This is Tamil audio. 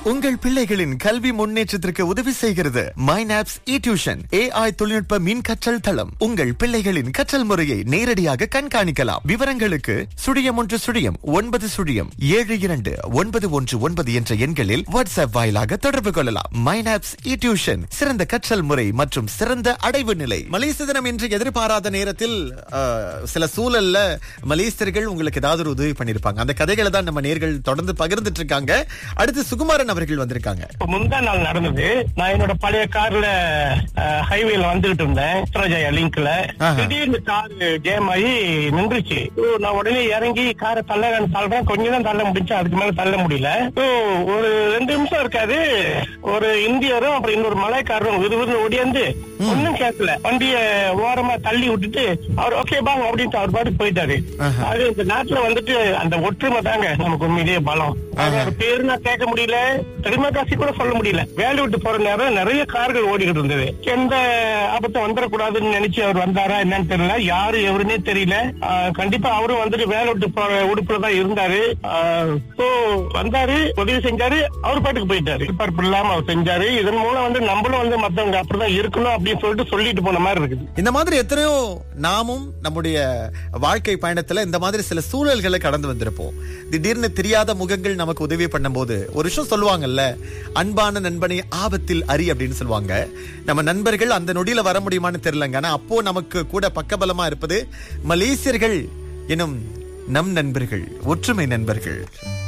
உங்கள் பிள்ளைகளின் கல்வி முன்னேற்றத்திற்கு உதவி செய்கிறது மைனாப்ஸ் இ டியூஷன் ஏஐ தொழில்நுட்ப மின் கற்றல் தளம் உங்கள் பிள்ளைகளின் கற்றல் முறையை நேரடியாக கண்காணிக்கலாம் விவரங்களுக்கு சுழியம் ஒன்று சுழியம் ஒன்பது சுழியம் ஏழு இரண்டு ஒன்பது ஒன்று ஒன்பது என்ற எண்களில் வாட்ஸ்அப் வாயிலாக தொடர்பு கொள்ளலாம் மைனாப்ஸ் இ டியூஷன் சிறந்த கற்றல் முறை மற்றும் சிறந்த அடைவு நிலை மலேசிய தினம் என்று எதிர்பாராத நேரத்தில் அஹ், சில சூழல்ல மலேசியர்கள் உங்களுக்கு ஏதாவது ஒரு உதவி பண்ணிருப்பாங்க அந்த கதைகளை தான் நம்ம நேர்கள் தொடர்ந்து பகிர்ந்துட்டு இருக்காங்க அடுத்து சுகுமாரன் அவர்கள் வந்திருக்காங்க இப்ப முந்தா நாள் நடந்தது நான் என்னோட பழைய கார்ல ஹைவேல வந்துகிட்டு இருந்தேன் உத்தரஜயா லிங்க்ல ஆஹா. திடீர்னு கார் ஜேம் ஆகி நின்றுச்சு So, நான் உடனே இறங்கி காரை தள்ளலான்னு தள்ளுறேன் கொஞ்சம் தான் தள்ள முடிஞ்சு அதுக்கு மேல தள்ள முடியல So, ஒரு ரெண்டு நிமிஷம் இருக்காது ஒரு இந்தியரும் அப்புறம் இன்னொரு மலைக்காரரும் விறுவிறுன்னு ஓடியாந்து ஒண்ணும் கேட்கல வண்டிய ஓரமா தள்ளி விட்டுட்டு அவர் ஓகே பாங்க அப்படின்ட்டு அவர் பாட்டுக்கு போயிட்டாரு ஆஹா. அது இந்த நாட்டுல வந்துட்டு அந்த ஒற்றுமை தாங்க நமக்கு உண்மையிலேயே பலம் அவர் பேரு நான் கேட்க முடியல பெருமை காசி கூட சொல்ல முடியல வேலை விட்டு போற நேரம் நிறைய கார்கள் ஓடிக்கிட்டு இருந்தது எந்த ஆபத்தும் வந்துடக்கூடாதுன்னு நினைச்சு அவர் வந்தாரா என்னன்னு தெரியல யாரு எவருன்னே தெரியல ஆஹ் கண்டிப்பா அவரும் வந்துட்டு வேலை விட்டு போற உடுப்புல தான் இருந்தாரு சோ வந்தாரு உதவி செஞ்சாரு அவர் பாட்டுக்கு போயிட்டாரு எதிர்பார்ப்பு இல்லாம அவர் செஞ்சாரு இதன் மூலம் வந்து நம்மளும் வந்து மத்தவங்க அப்படிதான் இருக்கணும் அப்படின்னு சொல்லிட்டு சொல்லிட்டு போன மாதிரி இருக்குது இந்த மாதிரி எத்தனையோ நாமும் நம்முடைய வாழ்க்கை பயணத்துல இந்த மாதிரி சில சூழல்களை கடந்து வந்திருப்போம் திடீர்னு தெரியாத முகங்கள் நமக்கு உதவி பண்ணும்போது ஒரு விஷயம் சொல்லுவாங்கல்ல அன்பான நண்பனை ஆபத்தில் அறி அப்படின்னு சொல்லுவாங்க நம்ம நண்பர்கள் அந்த நொடியில வர முடியுமான்னு தெரியலங்க ஆனா அப்போ நமக்கு கூட பக்கபலமா இருப்பது மலேசியர்கள் எனும் நம் நண்பர்கள் ஒற்றுமை நண்பர்கள்